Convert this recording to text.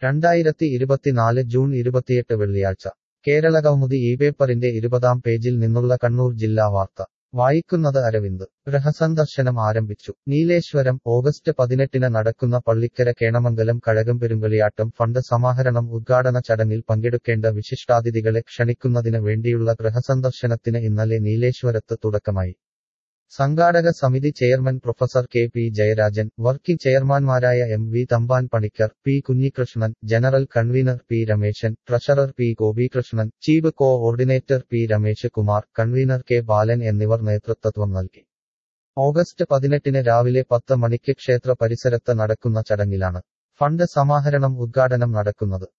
രണ്ടായിരത്തി ഇരുപത്തിനാല് ജൂൺ ഇരുപത്തിയെട്ട് വെള്ളിയാഴ്ച കേരള കൗമുദി ഈ പേപ്പറിന്റെ ഇരുപതാം പേജിൽ നിന്നുള്ള കണ്ണൂർ ജില്ലാ വാർത്ത വായിക്കുന്നത് അരവിന്ദ് ഗൃഹസന്ദർശനം ആരംഭിച്ചു നീലേശ്വരം ഓഗസ്റ്റ് പതിനെട്ടിന് നടക്കുന്ന പള്ളിക്കര കേണമംഗലം കഴകംപെരുങ്കളിയാട്ടം ഫണ്ട് സമാഹരണം ഉദ്ഘാടന ചടങ്ങിൽ പങ്കെടുക്കേണ്ട വിശിഷ്ടാതിഥികളെ ക്ഷണിക്കുന്നതിന് വേണ്ടിയുള്ള ഗൃഹസന്ദർശനത്തിന് ഇന്നലെ നീലേശ്വരത്ത് തുടക്കമായി സംഘാടക സമിതി chairman professor K P Jayarajan working ചെയർമാൻമാരായ M V Thampan Panicker P Kunhikrishnan general convener P Rameshan treasurer P Gopikrishnan chief coordinator P Ramesh Kumar convener K Balan എന്നിവർ നേതൃത്വം നൽകി ഓഗസ്റ്റ് പതിനെട്ടിന് രാവിലെ പത്ത് മണിക്ക് ക്ഷേത്ര പരിസരത്ത് നടക്കുന്ന ചടങ്ങിലാണ് ഫണ്ട് സമാഹരണം ഉദ്ഘാടനം നടക്കുന്നത്